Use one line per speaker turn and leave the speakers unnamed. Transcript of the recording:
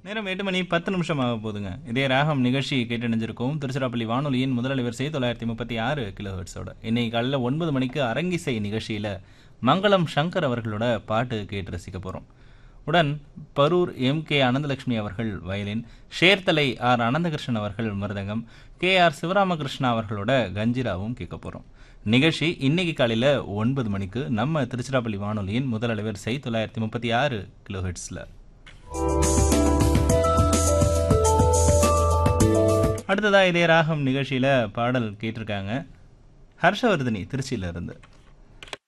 நேரம் எட்டு மணி பத்து நிமிஷம் ஆக போகுதுங்க இதே ராகம் நிகழ்ச்சி கேட்டணிஞ்சிருக்கோம் திருச்சிராப்பள்ளி வானொலியின் முதல் வரிசை தொள்ளாயிரத்தி முப்பத்தி ஆறு கிலோ ஹெர்ட்ஸோட இன்னைக்கு காலையில் ஒன்பது மணிக்கு அரங்கிசை நிகழ்ச்சியில் மங்களம் சங்கர் அவர்களோட பாட்டு கேட்டு ரசிக்க போகிறோம் உடன் பரூர் எம் கே அனந்தலட்சுமி அவர்கள் வயலின் ஷேர்தலை ஆர் அனந்தகிருஷ்ணன் அவர்கள் மிருதங்கம் கே ஆர் சிவராமகிருஷ்ணா அவர்களோட கஞ்சிராவும் கேட்க போகிறோம் நிகழ்ச்சி இன்னைக்கு காலையில் ஒன்பது மணிக்கு நம்ம திருச்சிராப்பள்ளி வானொலியின் முதல் அலைவரிசை தொள்ளாயிரத்தி முப்பத்தி ஆறு கிலோ ஹெர்ட்ஸில் அடுத்ததா இதே ராகம் நிகழ்ச்சியில் பாடல் கேட்டிருக்காங்க ஹர்ஷவர்தினி திருச்சியில இருந்து